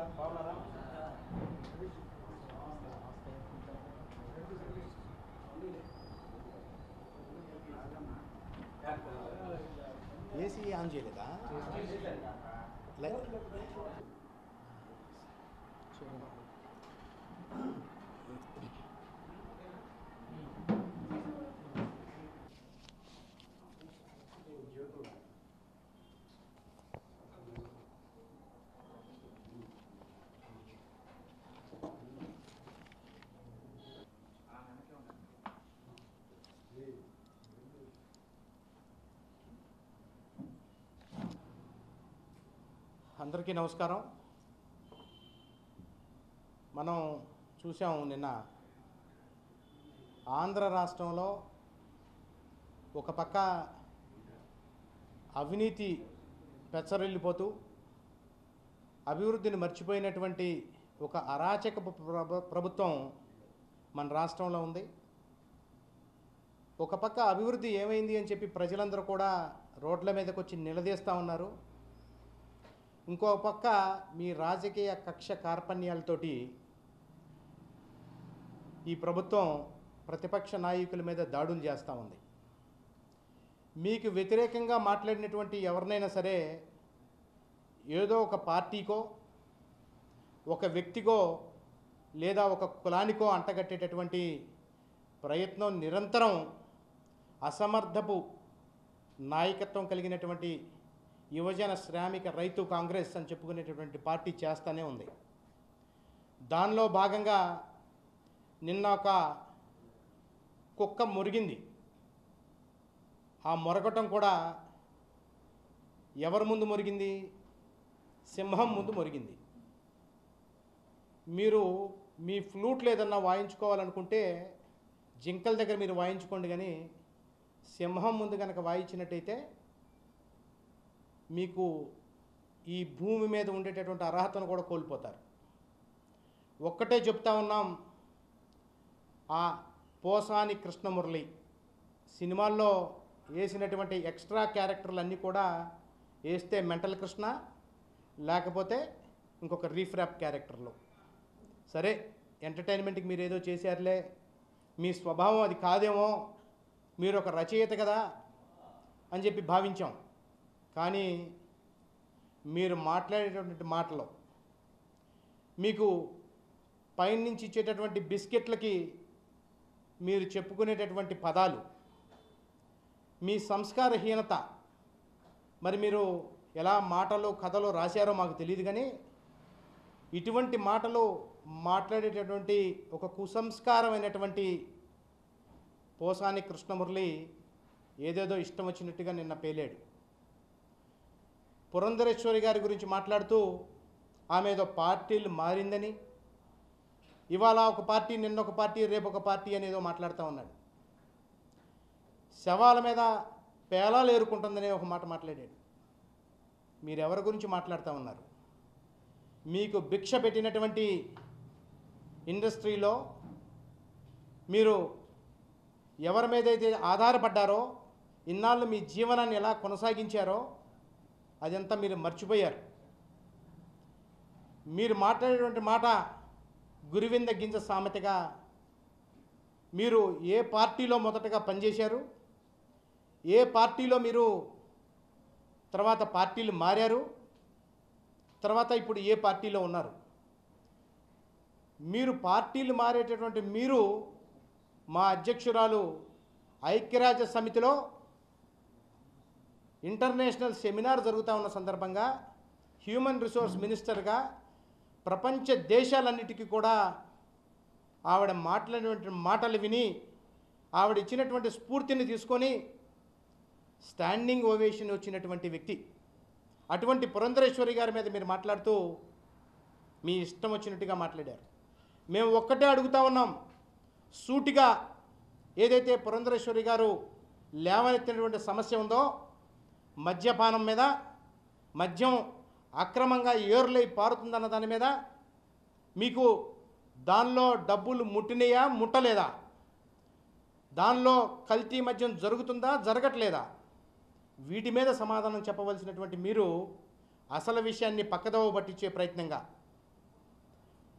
బాగున్నారా AC on చేయలేదా లై- అందరికీ నమస్కారం మనం చూసాం నిన్న ఆంధ్ర రాష్ట్రంలో ఒక పక్క అవినీతి పెచ్చరిల్లిపోతూ అభివృద్ధిని మర్చిపోయినటువంటి ఒక అరాచక ప్రభు- ప్రభుత్వం మన రాష్ట్రంలో ఉంది ఒక పక్క అభివృద్ధి ఏమైంది అని చెప్పి ప్రజలందరూ కూడా రోడ్ల మీదకి వచ్చి నిలదీస్తూ ఉన్నారు ఇంకో పక్క మీ రాజకీయ కక్ష కార్పణ్యాలతోటి ఈ ప్రభుత్వం ప్రతిపక్ష నాయకుల మీద దాడులు చేస్తూ ఉంది మీకు వ్యతిరేకంగా మాట్లాడినటువంటి ఎవరినైనా సరే ఏదో ఒక పార్టీకో ఒక వ్యక్తికో లేదా ఒక కులానికో అంటగట్టేటటువంటి ప్రయత్నం నిరంతరం అసమర్థపు నాయకత్వం కలిగినటువంటి యువజన శ్రామిక రైతు కాంగ్రెస్ అని చెప్పుకునేటటువంటి పార్టీ చేస్తూనే ఉంది దానిలో భాగంగా నిన్న ఒక కుక్క మురిగింది ఆ మొరగటం కూడా ఎవరి ముందు మురిగింది సింహం ముందు మురిగింది మీరు మీ ఫ్లూట్లు ఏదన్నా వాయించుకోవాలనుకుంటే జింకల దగ్గర మీరు వాయించుకోండి కానీ సింహం ముందు కనుక వాయించినట్టయితే మీకు ఈ భూమి మీద ఉండేటటువంటి అర్హతను కూడా కోల్పోతారు ఒక్కటే చెప్తా ఉన్నాం ఆ పోసాని కృష్ణమురళి సినిమాల్లో వేసినటువంటి ఎక్స్ట్రా క్యారెక్టర్లు అన్నీ కూడా వేస్తే మెంటల్ కృష్ణ లేకపోతే ఇంకొక రీఫ్రాప్ క్యారెక్టర్లు సరే ఎంటర్టైన్మెంట్కి మీరు ఏదో చేశారులే మీ స్వభావం అది కాదేమో మీరు ఒక రచయిత కదా అని చెప్పి భావించాం కానీ మీరు మాట్లాడేటటువంటి మాటలు మీకు పైనుంచి ఇచ్చేటటువంటి బిస్కెట్లకి మీరు చెప్పుకునేటటువంటి పదాలు మీ సంస్కారహీనత మరి మీరు ఎలా మాటలు కథలు రాశారో మాకు తెలియదు కానీ ఇటువంటి మాటలు మాట్లాడేటటువంటి ఒక కుసంస్కారమైనటువంటి పోసాని కృష్ణమురళి ఏదేదో ఇష్టం వచ్చినట్టుగా నిన్న పేలాడు పురంధరేశ్వరి గారి గురించి మాట్లాడుతూ ఆమె ఏదో పార్టీలు మారిందని ఇవాళ ఒక పార్టీ నిన్న ఒక పార్టీ రేపు ఒక పార్టీ అనేదో మాట్లాడుతూ ఉన్నాడు శవాల మీద పేలాలు ఏరుకుంటుందనే ఒక మాట మాట్లాడాడు మీరు ఎవరి గురించి మాట్లాడుతూ ఉన్నారు మీకు భిక్ష పెట్టినటువంటి ఇండస్ట్రీలో మీరు ఎవరి మీద అయితే ఆధారపడ్డారో ఇన్నాళ్ళు మీ జీవనాన్ని ఎలా కొనసాగించారో అదంతా మీరు మర్చిపోయారు మీరు మాట్లాడేటువంటి మాట గురివింద గింజ సామెతగా మీరు ఏ పార్టీలో మొదటగా పనిచేశారు ఏ పార్టీలో మీరు తర్వాత పార్టీలు మారారు తర్వాత ఇప్పుడు ఏ పార్టీలో ఉన్నారు మీరు పార్టీలు మారేటటువంటి మీరు మా అధ్యక్షురాలు ఐక్యరాజ్య సమితిలో ఇంటర్నేషనల్ సెమినార్ జరుగుతూ ఉన్న సందర్భంగా హ్యూమన్ రిసోర్స్ మినిస్టర్గా ప్రపంచ దేశాలన్నిటికీ కూడా ఆవిడ మాట్లాడినటువంటి మాటలు విని ఆవిడ ఇచ్చినటువంటి స్ఫూర్తిని తీసుకొని స్టాండింగ్ ఓవేషన్ వచ్చినటువంటి వ్యక్తి అటువంటి పురంధరేశ్వరి గారి మీద మీరు మాట్లాడుతూ మీ ఇష్టం వచ్చినట్టుగా మాట్లాడారు మేము ఒక్కటే అడుగుతా ఉన్నాం సూటిగా ఏదైతే పురంధరేశ్వరి గారు లేవనెత్తినటువంటి సమస్య ఉందో మద్యపానం మీద మద్యం అక్రమంగా ఏరులై పారుతుందన్న దాని మీద మీకు దానిలో డబ్బులు ముట్టినయా ముట్టలేదా దానిలో కల్తీ మద్యం జరుగుతుందా జరగట్లేదా వీటి మీద సమాధానం చెప్పవలసినటువంటి మీరు అసలు విషయాన్ని పక్కదోవ పట్టించే ప్రయత్నంగా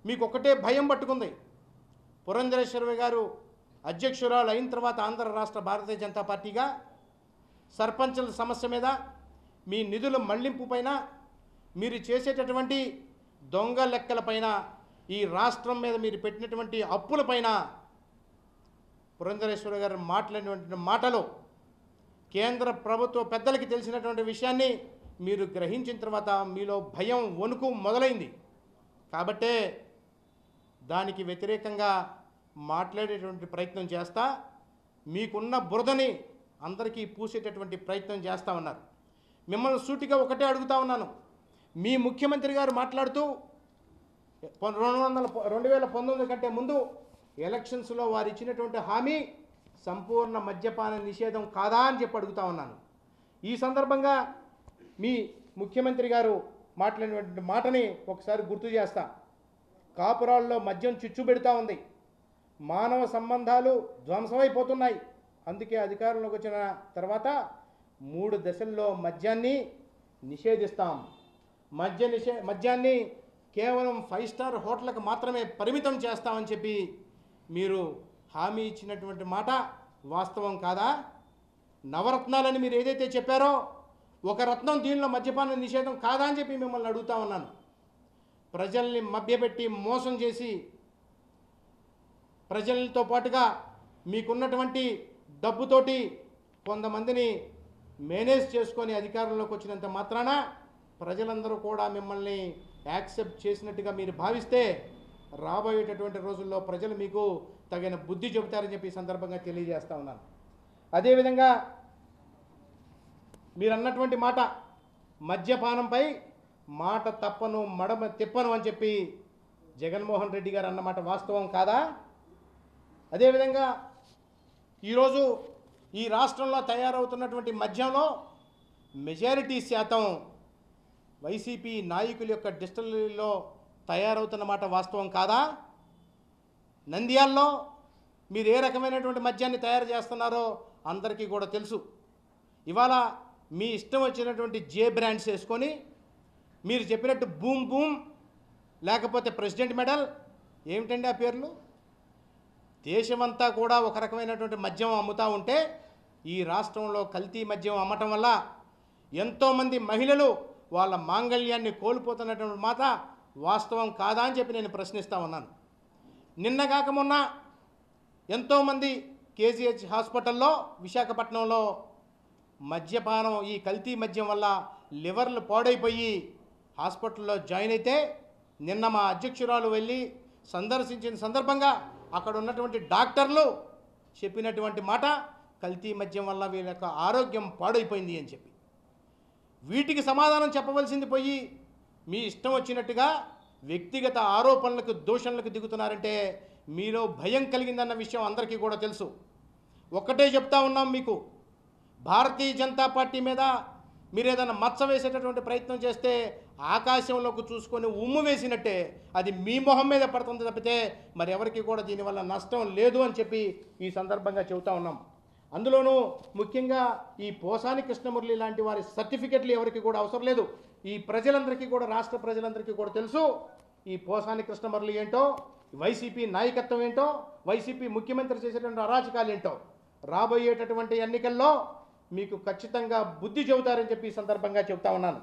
మీకు ఒకటే భయం పట్టుకుంది పురంధరేశ్వరి గారు అధ్యక్షురాలు అయిన తర్వాత ఆంధ్ర రాష్ట్ర భారతీయ జనతా పార్టీగా సర్పంచుల సమస్య మీద మీ నిధుల మళ్లింపు పైన మీరు చేసేటటువంటి దొంగ లెక్కలపైన ఈ రాష్ట్రం మీద మీరు పెట్టినటువంటి అప్పులపైన పురంధరేశ్వరి గారు మాట్లాడినటువంటి మాటలు కేంద్ర ప్రభుత్వ పెద్దలకి తెలిసినటువంటి విషయాన్ని మీరు గ్రహించిన తర్వాత మీలో భయం వణుకు మొదలైంది కాబట్టే దానికి వ్యతిరేకంగా మాట్లాడేటువంటి ప్రయత్నం చేస్తా మీకున్న బురదని అందరికీ పూసేటటువంటి ప్రయత్నం చేస్తా ఉన్నారు మిమ్మల్ని సూటిగా ఒకటే అడుగుతా ఉన్నాను మీ ముఖ్యమంత్రి గారు మాట్లాడుతూ పొ- రెండు వందల పొ- రెండు వేల పంతొమ్మిది కంటే ముందు ఎలక్షన్స్లో వారు ఇచ్చినటువంటి హామీ సంపూర్ణ మద్యపాన నిషేధం కాదా అని చెప్పి అడుగుతా ఉన్నాను ఈ సందర్భంగా మీ ముఖ్యమంత్రి గారు మాట్లాడినటువంటి మాటని ఒకసారి గుర్తు చేస్తా కాపురాల్లో మద్యం చిచ్చు పెడతా ఉంది మానవ సంబంధాలు ధ్వంసమైపోతున్నాయి అందుకే అధికారంలోకి వచ్చిన తర్వాత మూడు దశల్లో మద్యాన్ని నిషేధిస్తాం మద్య నిషే మద్యాన్ని కేవలం ఫైవ్ స్టార్ హోటళ్ళకు మాత్రమే పరిమితం చేస్తామని చెప్పి మీరు హామీ ఇచ్చినటువంటి మాట వాస్తవం కాదా నవరత్నాలని మీరు ఏదైతే చెప్పారో ఒక రత్నం దీనిలో మద్యపాన నిషేధం కాదా అని చెప్పి మిమ్మల్ని అడుగుతా ఉన్నాను ప్రజల్ని మభ్యపెట్టి మోసం చేసి ప్రజలతో పాటుగా మీకున్నటువంటి డబ్బుతోటి కొంతమందిని మేనేజ్ చేసుకొని అధికారంలోకి వచ్చినంత మాత్రాన ప్రజలందరూ కూడా మిమ్మల్ని యాక్సెప్ట్ చేసినట్టుగా మీరు భావిస్తే రాబోయేటటువంటి రోజుల్లో ప్రజలు మీకు తగిన బుద్ధి చెబుతారని చెప్పి ఈ సందర్భంగా తెలియజేస్తా ఉన్నాను అదేవిధంగా మీరు అన్నటువంటి మాట మద్యపానంపై మాట తప్పను మడమ తిప్పను అని చెప్పి జగన్మోహన్ రెడ్డి గారు అన్నమాట వాస్తవం కాదా అదేవిధంగా ఈరోజు ఈ రాష్ట్రంలో తయారవుతున్నటువంటి మద్యంలో మెజారిటీ శాతం వైసీపీ నాయకుల యొక్క డిస్టిలరీలో తయారవుతున్న మాట వాస్తవం కాదా నంద్యాల్లో మీరు ఏ రకమైనటువంటి మద్యాన్ని తయారు చేస్తున్నారో అందరికీ కూడా తెలుసు ఇవాళ మీ ఇష్టం వచ్చినటువంటి జే బ్రాండ్స్ వేసుకొని మీరు చెప్పినట్టు బూమ్ బూమ్ లేకపోతే ప్రెసిడెంట్ మెడల్ ఏమిటండి ఆ పేర్లు దేశమంతా కూడా ఒక రకమైనటువంటి మద్యం అమ్ముతూ ఉంటే ఈ రాష్ట్రంలో కల్తీ మద్యం అమ్మటం వల్ల ఎంతోమంది మహిళలు వాళ్ళ మాంగళ్యాన్ని కోల్పోతున్నటువంటి మాట వాస్తవం కాదా అని చెప్పి నేను ప్రశ్నిస్తూ ఉన్నాను నిన్న కాక మొన్న ఎంతోమంది కేజీహెచ్ హాస్పిటల్లో విశాఖపట్నంలో మద్యపానం ఈ కల్తీ మద్యం వల్ల లివర్లు పాడైపోయి హాస్పిటల్లో జాయిన్ అయితే నిన్న మా అధ్యక్షురాలు వెళ్ళి సందర్శించిన సందర్భంగా అక్కడ ఉన్నటువంటి డాక్టర్లు చెప్పినటువంటి మాట కల్తీ మద్యం వల్ల వీళ్ళ యొక్క ఆరోగ్యం పాడైపోయింది అని చెప్పి వీటికి సమాధానం చెప్పవలసింది పోయి మీ ఇష్టం వచ్చినట్టుగా వ్యక్తిగత ఆరోపణలకు దూషణలకు దిగుతున్నారంటే మీలో భయం కలిగిందన్న విషయం అందరికీ కూడా తెలుసు ఒక్కటే చెప్తా ఉన్నాం మీకు భారతీయ జనతా పార్టీ మీద మీరు ఏదైనా మచ్చ వేసేటటువంటి ప్రయత్నం చేస్తే ఆకాశంలోకి చూసుకొని ఉమ్ము వేసినట్టే అది మీ మొహం మీద పడుతుంది తప్పితే మరి ఎవరికి కూడా దీనివల్ల నష్టం లేదు అని చెప్పి ఈ సందర్భంగా చెబుతా ఉన్నాం అందులోనూ ముఖ్యంగా ఈ పోసాని కృష్ణమురళి లాంటి వారి సర్టిఫికెట్లు ఎవరికి కూడా అవసరం లేదు ఈ ప్రజలందరికీ కూడా రాష్ట్ర ప్రజలందరికీ కూడా తెలుసు ఈ పోసాని కృష్ణమురళి ఏంటో వైసీపీ నాయకత్వం ఏంటో వైసీపీ ముఖ్యమంత్రి చేసేటువంటి అరాచకాలు ఏంటో రాబోయేటటువంటి ఎన్నికల్లో మీకు ఖచ్చితంగా బుద్ధి చెబుతారని చెప్పి ఈ సందర్భంగా చెబుతా ఉన్నాను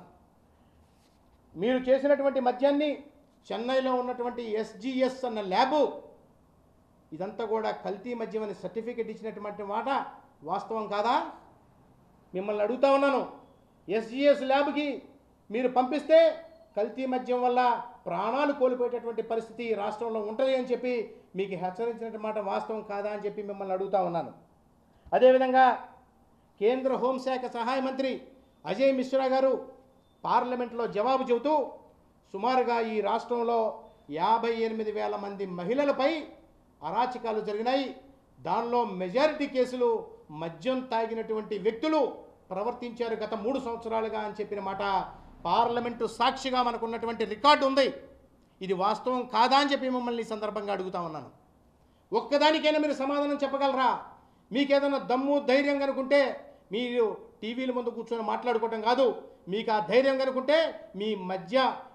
మీరు చేసినటువంటి మద్యాన్ని చెన్నైలో ఉన్నటువంటి ఎస్జిఎస్ అన్న ల్యాబు ఇదంతా కూడా కల్తీ మద్యం అని సర్టిఫికెట్ ఇచ్చినటువంటి మాట వాస్తవం కాదా మిమ్మల్ని అడుగుతా ఉన్నాను ఎస్జిఎస్ ల్యాబ్కి మీరు పంపిస్తే కల్తీ మద్యం వల్ల ప్రాణాలు కోల్పోయేటటువంటి పరిస్థితి ఈ రాష్ట్రంలో ఉంటుంది అని చెప్పి మీకు హెచ్చరించినటువంటి మాట వాస్తవం కాదా అని చెప్పి మిమ్మల్ని అడుగుతా ఉన్నాను అదేవిధంగా కేంద్ర హోంశాఖ సహాయ మంత్రి అజయ్ మిశ్రా గారు పార్లమెంట్లో జవాబు చెబుతూ సుమారుగా ఈ రాష్ట్రంలో యాభై ఎనిమిది వేల మంది మహిళలపై అరాచకాలు జరిగినాయి దానిలో మెజారిటీ కేసులు మద్యం తాగినటువంటి వ్యక్తులు ప్రవర్తించారు గత మూడు సంవత్సరాలుగా అని చెప్పిన మాట పార్లమెంటు సాక్షిగా మనకున్నటువంటి రికార్డు ఉంది ఇది వాస్తవం కాదా అని చెప్పి మిమ్మల్ని ఈ సందర్భంగా అడుగుతా ఉన్నాను ఒక్కదానికైనా మీరు సమాధానం చెప్పగలరా మీకేదైనా దమ్ము ధైర్యం కనుకుంటే మీరు టీవీల ముందు కూర్చొని మాట్లాడుకోవటం కాదు మీకు ఆ ధైర్యం కనుకుంటే మీ మధ్య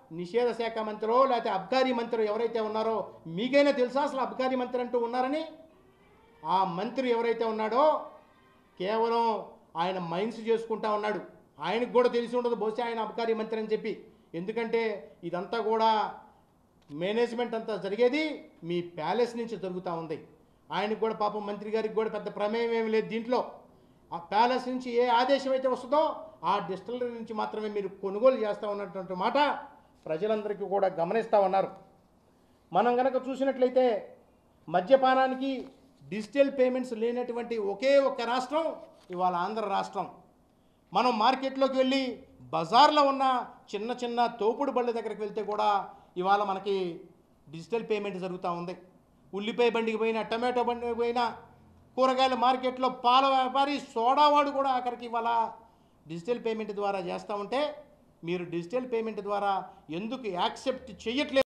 నిషేధ శాఖ మంత్రో లేకపోతే అబ్కారీ మంత్రి ఎవరైతే ఉన్నారో మీకైనా తెలుసా అసలు అబ్కారీ మంత్రి అంటూ ఉన్నారని ఆ మంత్రి ఎవరైతే ఉన్నాడో కేవలం ఆయన మైన్స్ చేసుకుంటా ఉన్నాడు ఆయనకు కూడా తెలిసి ఉండదు బహుశా ఆయన అబకారీ మంత్రి అని చెప్పి ఎందుకంటే ఇదంతా కూడా మేనేజ్మెంట్ అంతా జరిగేది మీ ప్యాలెస్ నుంచి జరుగుతూ ఉంది ఆయనకు కూడా పాపం మంత్రి గారికి కూడా పెద్ద ప్రమేయం ఏమి లేదు దీంట్లో ఆ ప్యాలెస్ నుంచి ఏ ఆదేశం అయితే వస్తుందో ఆ డిస్టిలరీ నుంచి మాత్రమే మీరు కొనుగోలు చేస్తూ ఉన్నటువంటి మాట ప్రజలందరికీ కూడా గమనిస్తూ ఉన్నారు మనం గనక చూసినట్లయితే మద్యపానానికి డిజిటల్ పేమెంట్స్ లేనటువంటి ఒకే ఒక్క రాష్ట్రం ఇవాళ ఆంధ్ర రాష్ట్రం మనం మార్కెట్లోకి వెళ్ళి బజార్లో ఉన్న చిన్న చిన్న తోపుడు బళ్ళ దగ్గరికి వెళ్తే కూడా ఇవాళ మనకి డిజిటల్ పేమెంట్ జరుగుతూ ఉంది ఉల్లిపాయ బండికి పోయినా టమాటో బండికి పోయినా కూరగాయల మార్కెట్లో పాల వ్యాపారి సోడా వాడు కూడా అక్కడికి ఇవాళ డిజిటల్ పేమెంట్ ద్వారా చేస్తూ ఉంటే మీరు డిజిటల్ పేమెంట్ ద్వారా ఎందుకు యాక్సెప్ట్ చేయట్లేదు